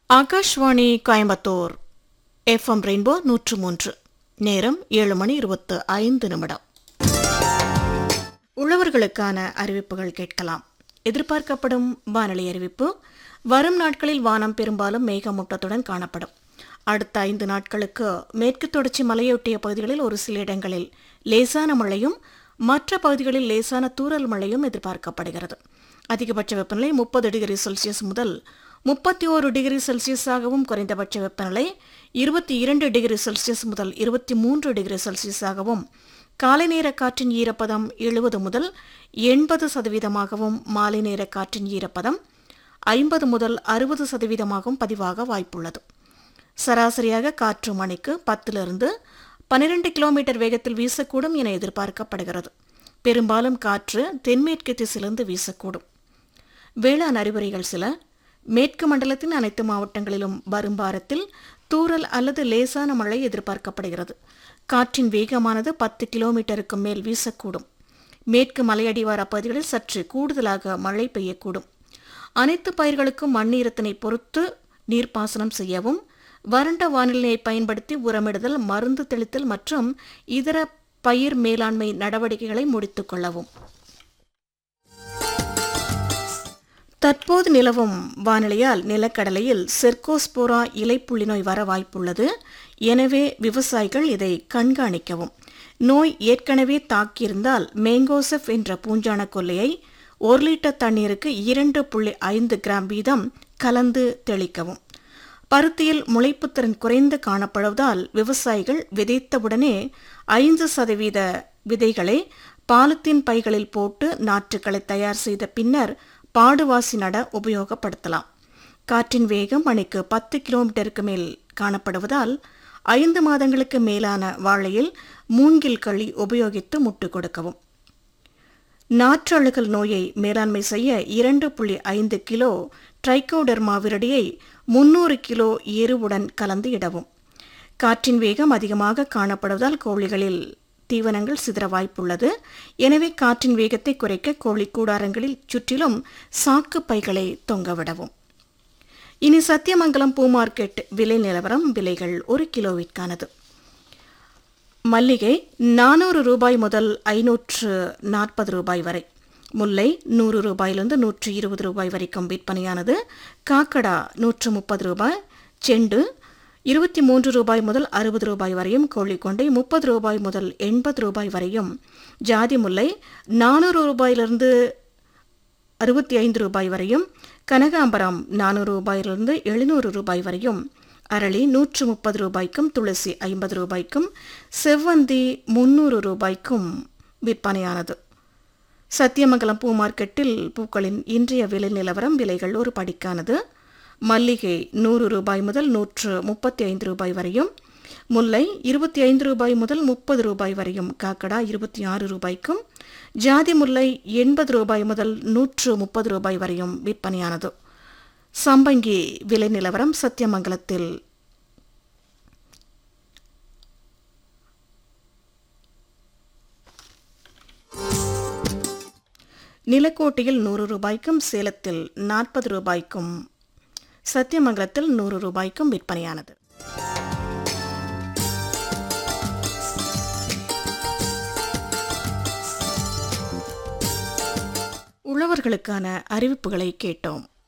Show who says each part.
Speaker 1: Akashvani Coimbatore FM rainbow நூற்று மூன்று நேரம் ஏழு மணி இருபத்து ஐந்து நிமிடம் உழவர்களுக்கான அறிவிப்புகள் கேட்கலாம் எதிர்பார்க்கப்படும் வானிலை அறிவிப்பு வரும் நாட்களில் வானம் பெரும்பாலும் மேகமூட்டத்துடன் காணப்படும் அடுத்த ஐந்து நாட்களுக்கு மேற்கு தொடர்ச்சி மலையொட்டிய பகுதிகளில் ஒரு சில இடங்களில் லேசான மழையும் மற்ற பகுதிகளில் லேசான தூறல் மழையும் எதிர்பார்க்கப்படுகிறது அதிகபட்ச வெப்பநிலை முப்பது டிகிரி செல்சியஸ் முதல் முப்பத்தி ஓரு டிகிரி செல்சியஸாகவும் குறைந்தபட்ச வெப்பநிலை இருபத்தி இரண்டு டிகிரி செல்சியஸ் முதல் இருபத்தி மூன்று டிகிரி செல்சியஸாகவும் காலை நேர காற்றின் ஈரப்பதம் எழுபது முதல் எண்பது சதவீதமாகவும் மாலை நேர காற்றின் ஈரப்பதம் ஐம்பது முதல் அறுபது சதவீதமாகவும் பதிவாக வாய்ப்புள்ளது சராசரியாக காற்று மணிக்கு பத்திலிருந்து பன்னிரண்டு கிலோமீட்டர் வேகத்தில் வீசக்கூடும் என எதிர்பார்க்கப்படுகிறது பெரும்பாலும் காற்று தென்மேற்கு திசையிலிருந்து வீசக்கூடும் வேளாண் அறிவுரைகள் சில மேற்கு மண்டலத்தின் அனைத்து மாவட்டங்களிலும் வரும் வாரத்தில் தூறல் அல்லது லேசான மழை எதிர்பார்க்கப்படுகிறது காற்றின் வேகமானது பத்து கிலோமீட்டருக்கு மேல் வீசக்கூடும் மேற்கு மலையடிவார பகுதிகளில் சற்று கூடுதலாக மழை பெய்யக்கூடும் அனைத்து பயிர்களுக்கும் மண்ணீரத்தினை பொறுத்து நீர்ப்பாசனம் செய்யவும் வறண்ட வானிலையை பயன்படுத்தி உரமிடுதல் மருந்து தெளித்தல் மற்றும் இதர பயிர் மேலாண்மை நடவடிக்கைகளை முடித்துக் கொள்ளவும் தற்போது நிலவும் வானிலையால் நிலக்கடலையில் செர்கோஸ்போரா இலைப்புள்ளி நோய் வர வாய்ப்புள்ளது எனவே விவசாயிகள் இதை கண்காணிக்கவும் நோய் ஏற்கனவே தாக்கியிருந்தால் மேங்கோசெஃப் என்ற பூஞ்சான கொல்லையை ஒரு லிட்டர் தண்ணீருக்கு இரண்டு புள்ளி ஐந்து கிராம் வீதம் கலந்து தெளிக்கவும் பருத்தியில் முளைப்புத்திறன் குறைந்து காணப்படுவதால் விவசாயிகள் விதைத்தவுடனே ஐந்து சதவீத விதைகளை பாலித்தீன் பைகளில் போட்டு நாற்றுகளை தயார் செய்த பின்னர் பாடுவாசி நட உபயோகப்படுத்தலாம் காற்றின் வேகம் மணிக்கு பத்து கிலோமீட்டருக்கு மேல் காணப்படுவதால் ஐந்து மாதங்களுக்கு மேலான வாழையில் மூங்கில் களி உபயோகித்து முட்டு கொடுக்கவும் நாற்றழுகல் நோயை மேலாண்மை செய்ய இரண்டு புள்ளி ஐந்து கிலோ ட்ரைகோடர்மா விரடியை முன்னூறு கிலோ எருவுடன் கலந்து இடவும் காற்றின் வேகம் அதிகமாக காணப்படுவதால் கோழிகளில் தீவனங்கள் சிதற வாய்ப்புள்ளது எனவே காற்றின் வேகத்தை குறைக்க கோழி கூடாரங்களில் சுற்றிலும் சாக்கு பைகளை தொங்கவிடவும் இனி சத்தியமங்கலம் பூ மார்க்கெட் விலை நிலவரம் விலைகள் ஒரு கிலோவிற்கானது மல்லிகை நானூறு ரூபாய் முதல் ஐநூற்று நாற்பது ரூபாய் வரை முல்லை நூறு ரூபாயிலிருந்து நூற்று இருபது ரூபாய் வரைக்கும் விற்பனையானது காக்கடா நூற்று முப்பது ரூபாய் செண்டு இருபத்தி மூன்று ரூபாய் முதல் அறுபது ரூபாய் வரையும் கோழிக்கொண்டை முப்பது ரூபாய் முதல் எண்பது ரூபாய் வரையும் ஜாதி முல்லை நானூறு ரூபாயிலிருந்து அறுபத்தி ஐந்து ரூபாய் வரையும் கனகாம்பரம் நானூறு ரூபாயிலிருந்து எழுநூறு ரூபாய் வரையும் அரளி நூற்று முப்பது ரூபாய்க்கும் துளசி ஐம்பது ரூபாய்க்கும் செவ்வந்தி முன்னூறு ரூபாய்க்கும் விற்பனையானது சத்தியமங்கலம் பூ மார்க்கெட்டில் பூக்களின் இன்றைய விலை நிலவரம் விலைகள் ஒரு படிக்கானது மல்லிகை நூறு ரூபாய் முதல் நூற்று முப்பத்தி ஐந்து ரூபாய் வரையும் முல்லை இருபத்தி ஐந்து ரூபாய் முதல் முப்பது ரூபாய் வரையும் காக்கடா இருபத்தி ஆறு ரூபாய்க்கும் ஜாதி முல்லை எண்பது ரூபாய் முதல் நூற்று முப்பது ரூபாய் வரையும் விற்பனையானது சம்பங்கி விலை நிலவரம் சத்தியமங்கலத்தில் நிலக்கோட்டையில் நூறு ரூபாய்க்கும் சேலத்தில் நாற்பது ரூபாய்க்கும் சத்தியமங்கலத்தில் நூறு ரூபாய்க்கும் விற்பனையானது உழவர்களுக்கான அறிவிப்புகளை கேட்டோம்